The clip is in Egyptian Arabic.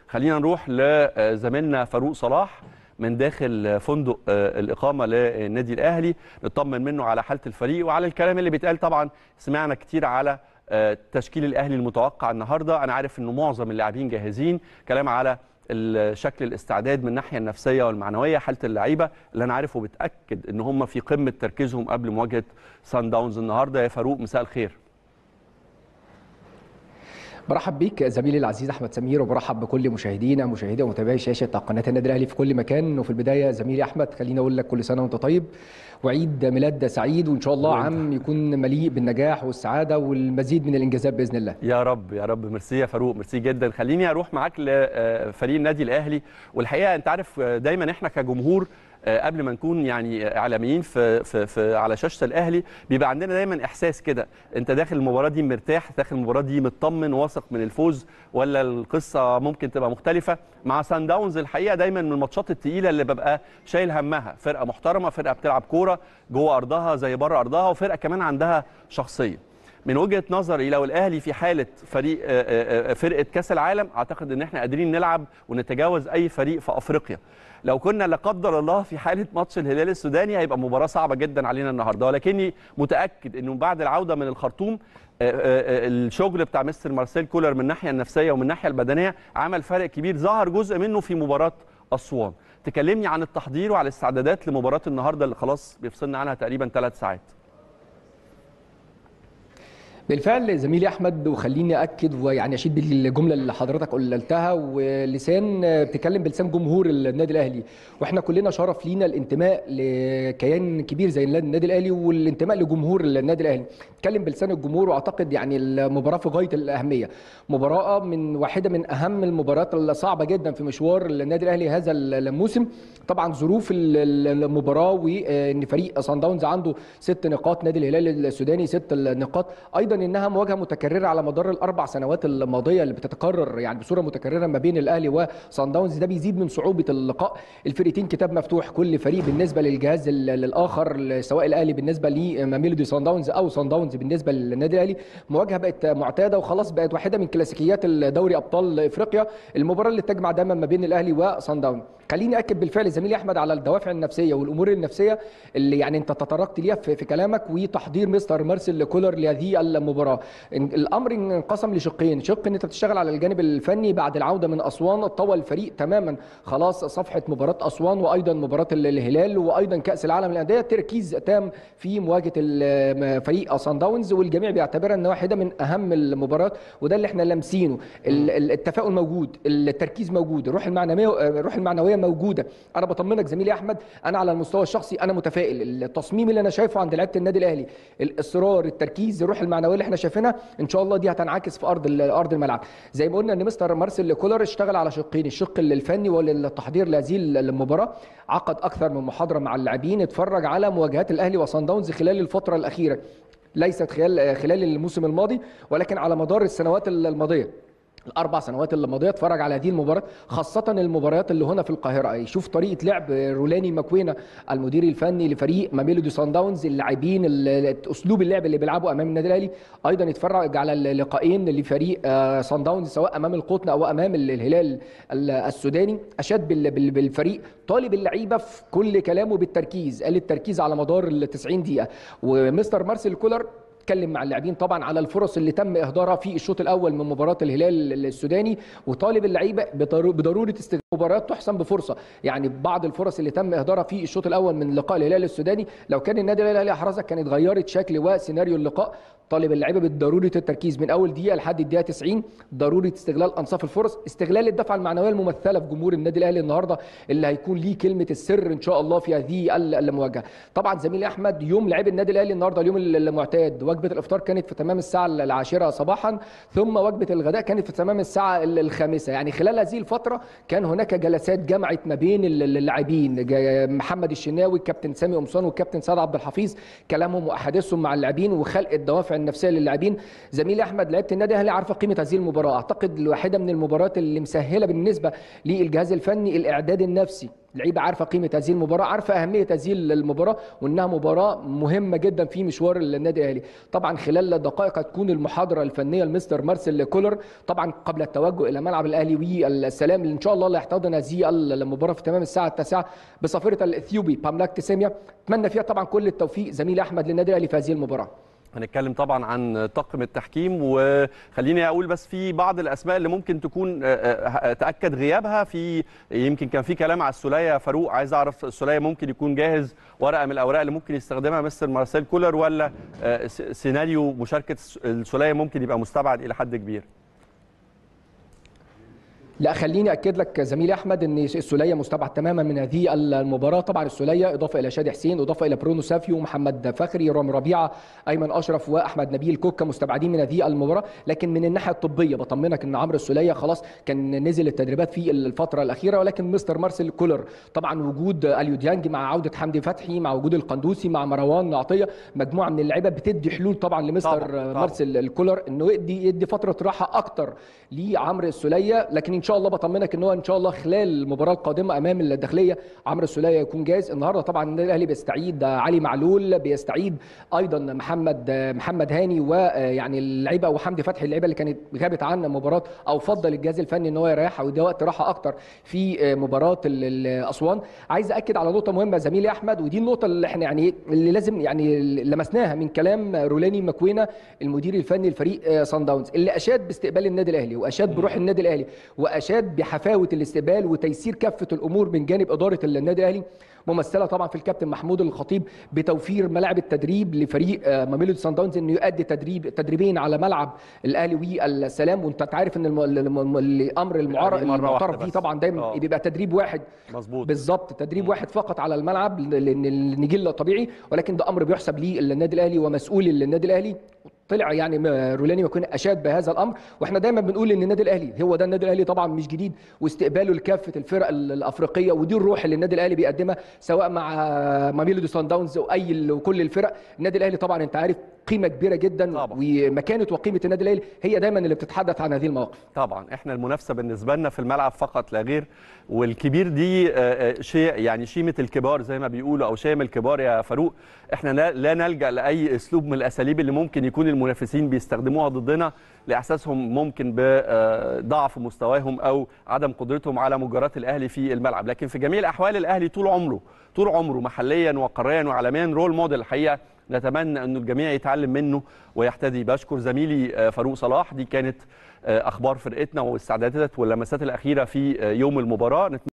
خلينا نروح لزميلنا فاروق صلاح من داخل فندق الاقامه للنادي الاهلي نطمن منه على حاله الفريق وعلى الكلام اللي بيتقال طبعا سمعنا كتير على تشكيل الاهلي المتوقع النهارده انا عارف انه معظم اللاعبين جاهزين كلام على شكل الاستعداد من الناحيه النفسيه والمعنويه حاله اللعيبه اللي انا عارفه بتاكد ان هم في قمه تركيزهم قبل مواجهه سان داونز النهارده يا فاروق مساء الخير برحب بيك زميلي العزيز احمد سمير وبرحب بكل مشاهدينا مشاهدي ومتابعي شاشه قناه النادي الاهلي في كل مكان وفي البدايه زميلي احمد خليني اقول لك كل سنه وانت طيب وعيد ميلاد سعيد وان شاء الله عام يكون مليء بالنجاح والسعاده والمزيد من الانجازات باذن الله يا رب يا رب ميرسي يا فاروق ميرسي جدا خليني اروح معاك لفريق النادي الاهلي والحقيقه انت عارف دايما احنا كجمهور قبل ما نكون يعني اعلاميين في, في, في على شاشه الاهلي بيبقى عندنا دايما احساس كده انت داخل المباراه دي مرتاح داخل المباراه دي مطمن واثق من الفوز ولا القصه ممكن تبقى مختلفه مع سان داونز الحقيقه دايما من الماتشات الثقيله اللي ببقى شايل همها فرقه محترمه فرقه بتلعب كوره جوه ارضها زي بره ارضها وفرقه كمان عندها شخصيه من وجهه نظري لو الاهلي في حاله فريق فرقه كاس العالم اعتقد ان احنا قادرين نلعب ونتجاوز اي فريق في افريقيا لو كنا لا قدر الله في حاله ماتش الهلال السوداني هيبقى مباراه صعبه جدا علينا النهارده ولكني متاكد انه بعد العوده من الخرطوم الشغل بتاع مستر مارسيل كولر من الناحيه النفسيه ومن الناحيه البدنيه عمل فرق كبير ظهر جزء منه في مباراه اسوان تكلمني عن التحضير وعلى الاستعدادات لمباراه النهارده اللي خلاص بيفصلنا عنها تقريبا ثلاث ساعات بالفعل زميلي احمد وخليني اكد ويعني اشيد بالجمله اللي حضرتك قلتها ولسان بتتكلم بلسان جمهور النادي الاهلي واحنا كلنا شرف لينا الانتماء لكيان كبير زي النادي الاهلي والانتماء لجمهور النادي الاهلي اتكلم بلسان الجمهور واعتقد يعني المباراه في غايه الاهميه مباراه من واحده من اهم المباريات الصعبه جدا في مشوار النادي الاهلي هذا الموسم طبعا ظروف المباراه وان فريق سان داونز عنده ست نقاط نادي الهلال السوداني ست نقاط ايضا انها مواجهه متكرره على مدار الاربع سنوات الماضيه اللي بتتكرر يعني بصوره متكرره ما بين الاهلي وصن داونز ده بيزيد من صعوبه اللقاء الفرقتين كتاب مفتوح كل فريق بالنسبه للجهاز الاخر سواء الاهلي بالنسبه لميلودي صن داونز او صن داونز بالنسبه للنادي الاهلي مواجهه بقت معتاده وخلاص بقت واحده من كلاسيكيات دوري ابطال افريقيا المباراه اللي تجمع دايما ما بين الاهلي وصن داونز خليني اكد بالفعل زميلي احمد على الدوافع النفسيه والامور النفسيه اللي يعني انت تطرقت ليها في, في كلامك وتحضير مستر مارسيل كولر لهذه المباراه الامر انقسم لشقين شق ان انت بتشتغل على الجانب الفني بعد العوده من اسوان طوى الفريق تماما خلاص صفحه مباراه اسوان وايضا مباراه الهلال وايضا كاس العالم للانديه تركيز تام في مواجهه فريق سان داونز والجميع بيعتبرها انها واحده من اهم المباريات وده اللي احنا لامسينه التفاؤل موجود التركيز موجود الروح المعنويه الروح المعنويه موجوده انا بطمنك زميلي احمد انا على المستوى الشخصي انا متفائل التصميم اللي انا شايفه عند لعيبه النادي الاهلي الاصرار التركيز الروح المعنويه اللي احنا شايفينها ان شاء الله دي هتنعكس في ارض ارض الملعب زي ما قلنا ان مستر مارسيل كولر اشتغل على شقين الشق الفني والتحضير لهذه المباراه عقد اكثر من محاضره مع اللاعبين اتفرج على مواجهات الاهلي وصن داونز خلال الفتره الاخيره ليست خلال خلال الموسم الماضي ولكن على مدار السنوات الماضيه الاربع سنوات اللي ماضيه اتفرج على هذه المباراه خاصه المباريات اللي هنا في القاهره يشوف طريقه لعب رولاني ماكوينا المدير الفني لفريق ماميلودي سان داونز اللاعبين اسلوب اللعب اللي بيلعبه امام النادي الاهلي ايضا يتفرج على اللقاءين لفريق سان داونز سواء امام القطن او امام الهلال السوداني اشاد بالفريق طالب اللعيبه في كل كلامه بالتركيز قال التركيز على مدار ال 90 دقيقه ومستر مارسيل كولر اتكلم مع اللاعبين طبعا على الفرص اللي تم اهدارها في الشوط الاول من مباراه الهلال السوداني وطالب اللعيبه بضروره استغلال مباريات تحسم بفرصه يعني بعض الفرص اللي تم اهدارها في الشوط الاول من لقاء الهلال السوداني لو كان النادي الاهلي احرزها كانت غيرت شكل وسيناريو اللقاء طالب اللعيبه بضروره التركيز من اول دقيقه لحد الدقيقه 90 ضروره استغلال انصاف الفرص استغلال الدفعه المعنويه الممثله في جمهور النادي الاهلي النهارده اللي هيكون ليه كلمه السر ان شاء الله في هذه المواجهه طبعا زميلي احمد يوم لعيب النادي الاهلي النهارده اليوم المعتاد وجبه الافطار كانت في تمام الساعه العاشره صباحا ثم وجبه الغداء كانت في تمام الساعه الخامسه يعني خلال هذه الفتره كان هناك جلسات جمعت ما بين اللاعبين محمد الشناوي الكابتن سامي قمصان والكابتن سعد عبد الحفيظ كلامهم واحاديثهم مع اللاعبين وخلق الدوافع النفسيه للاعبين زميلي احمد لعيبه النادي الاهلي عارفه قيمه هذه المباراه اعتقد واحده من المباريات اللي مسهله بالنسبه للجهاز الفني الاعداد النفسي اللعيبه عارفه قيمه هذه المباراه عارفه اهميه هذه المباراه وانها مباراه مهمه جدا في مشوار النادي الاهلي طبعا خلال دقائق هتكون المحاضره الفنيه لمستر مارسيل كولر طبعا قبل التوجه الى ملعب الاهلي والسلام اللي ان شاء الله اللي هيحتضن هذه المباراه في تمام الساعه التاسعه بصفيره الاثيوبي باملاك تساميا اتمنى فيها طبعا كل التوفيق زميلي احمد للنادي الاهلي في هذه المباراه هنتكلم طبعا عن طاقم التحكيم وخليني اقول بس في بعض الاسماء اللي ممكن تكون تاكد غيابها في يمكن كان في كلام على السوليه فاروق عايز اعرف السوليه ممكن يكون جاهز ورقه من الاوراق اللي ممكن يستخدمها مستر مارسيل كولر ولا سيناريو مشاركه السوليه ممكن يبقى مستبعد الى حد كبير لا خليني اكد لك زميلي احمد ان السوليه مستبعد تماما من هذه المباراه طبعا السوليه اضافه الى شادي حسين اضافه الى برونو سافيو محمد فخري رامي ربيعه ايمن اشرف واحمد نبيل كوكا مستبعدين من هذه المباراه لكن من الناحيه الطبيه بطمنك ان عمرو السوليه خلاص كان نزل التدريبات في الفتره الاخيره ولكن مستر مارسيل كولر طبعا وجود اليو ديانج مع عوده حمدي فتحي مع وجود القندوسي مع مروان عطيه مجموعه من اللعيبه بتدي حلول طبعا لمستر طبعًا. طبعًا. مارسيل كولر انه يدي يدي فتره راحه اكتر لعمرو السوليه لكن ان شاء الله بطمنك ان هو ان شاء الله خلال المباراه القادمه امام الداخليه عمرو السوليه يكون جاهز النهارده طبعا النادي الاهلي بيستعيد علي معلول بيستعيد ايضا محمد محمد هاني ويعني اللعيبه وحمدي فتحي اللعيبه اللي كانت غابت عن مباراه او فضل الجهاز الفني ان هو يريحها وده وقت راحه اكتر في مباراه اسوان عايز اكد على نقطه مهمه زميلي احمد ودي النقطه اللي احنا يعني اللي لازم يعني لمسناها من كلام رولاني مكوينه المدير الفني لفريق سان داونز اللي اشاد باستقبال النادي الاهلي واشاد بروح النادي الاهلي واشاد بحفاوه الاستقبال وتيسير كافه الامور من جانب اداره النادي الاهلي ممثله طبعا في الكابتن محمود الخطيب بتوفير ملاعب التدريب لفريق ماميلودي سان داونز انه يؤدي تدريب تدريبين على ملعب الاهلي والسلام وانت عارف ان الامر المعارض المعترف به طبعا دايما أوه. بيبقى تدريب واحد مظبوط بالظبط تدريب م. واحد فقط على الملعب لان النجيل طبيعي ولكن ده امر بيحسب للنادي الاهلي ومسؤول للنادي الاهلي طلع يعني رولاني يكون اشاد بهذا الامر واحنا دايما بنقول ان النادي الاهلي هو ده النادي الاهلي طبعا مش جديد واستقباله لكافه الفرق الافريقيه ودي الروح اللي النادي الاهلي بيقدمها سواء مع ماميلودي سان داونز واي وكل الفرق النادي الاهلي طبعا انت عارف قيمه كبيره جدا طبعا. ومكانه وقيمه النادي الاهلي هي دايما اللي بتتحدث عن هذه المواقف طبعا احنا المنافسه بالنسبه لنا في الملعب فقط لا غير والكبير دي شيء يعني شيمه الكبار زي ما بيقولوا او شيم الكبار يا فاروق احنا لا نلجا لاي اسلوب من الاساليب اللي ممكن يكون المنافسين بيستخدموها ضدنا لاحساسهم ممكن بضعف مستواهم او عدم قدرتهم على مجاراه الاهلي في الملعب لكن في جميع الاحوال الاهلي طول عمره طول عمره محليا وقاريا وعالميا رول موديل الحقيقه نتمنى انه الجميع يتعلم منه ويحتدي بشكر زميلي فاروق صلاح دي كانت اخبار فرقتنا واستعدادات واللمسات الاخيره في يوم المباراه